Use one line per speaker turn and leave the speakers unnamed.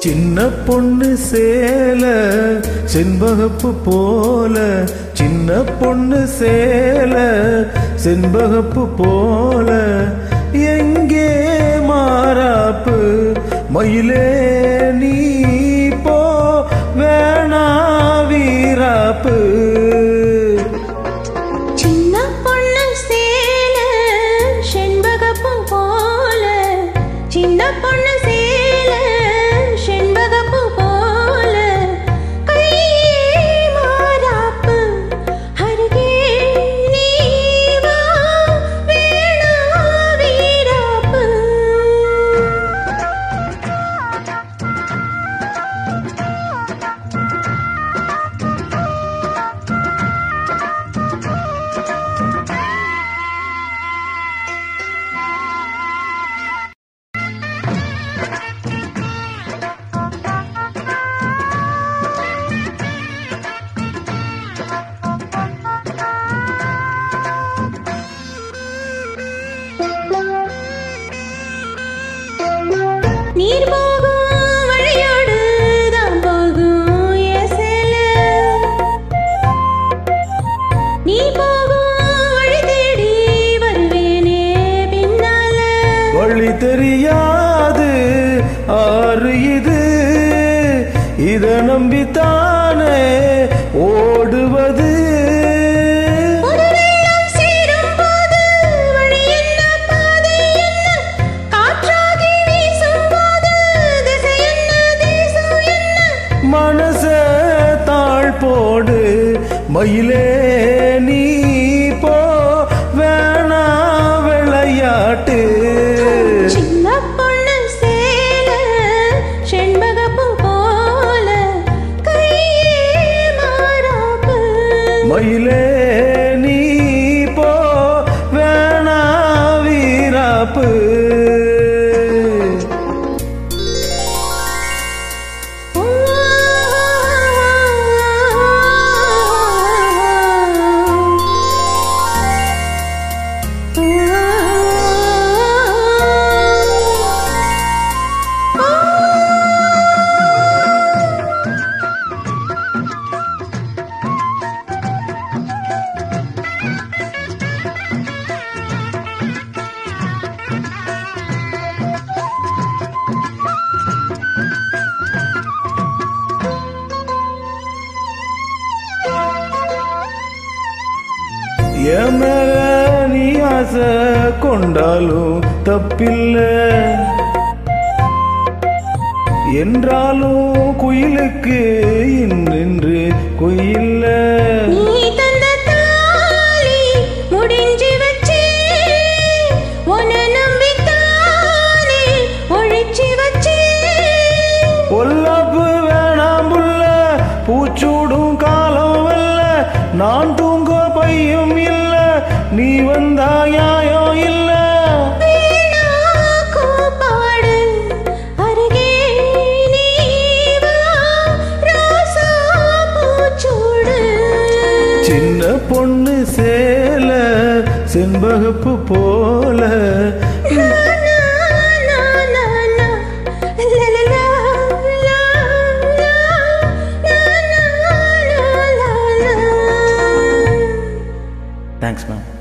சின்ன பொண்ணு சேல செண்பகப்பு போல சின்ன பொண்ணு சேல செண்பகப்பு போல எங்கே மாறாப்பு மயிலே நீ போ வேணா வீராப்பு
சின்ன பொண்ணு சேல செண்பகப்பூ போல சின்ன பொண்ணு சேல செண்பகப்பூ போல கையே மாறாப்பு அருகே நீ வா வேணா வீராப்பு நீர் போகும் வழியோடு தான் போகும் என் சேல. நீ போகும் வழி தேடி வருவேனே பின்னால
வழி தெரியாது ஆறு இது இத நம்பித்தானே ஓடுவது
ஒரு வெள்ளம் சேரும்போது வழி என்ன, பாதை என்ன? காற்றாகி வீசும்போது திசை என்ன, தேசம் என்ன?
மனச தாழ் போடு மயிலே நீ போ வேணா விளையாட்டு
சின்ன பொண்ணு சேல, செண்பகப்பூ போல, கையே மாறாப்பு.
மயிலே நீ போ வேணா வீராப்பு என் மேல நீ ஆசை கொண்டாலும் தப்பில்லை என்றாலும் குயிலுக்கு இன்று குயில்ல
நீ தந்த தாலி முடிஞ்சு வச்சே உன்னை நம்பித்தானே ஒழிச்சு வச்சே
பொல்லாப்பு வேணாம் புள்ள பூச்சூடும் காலம் வல்ல நான் தூங்க பையும் இல்ல நீ வந்தா நியாயம் இல்ல
வீணா கூப்பாடு அருகே நீ வா ரோசா பூச்சூடு
சின்ன பொண்ணு சேல செண்பகப்பு போல
நா, நா, நா, நா, நா. லா, லா, லா, லா, லா. நா, நா, லா, லா, லா.
Thanks ma'am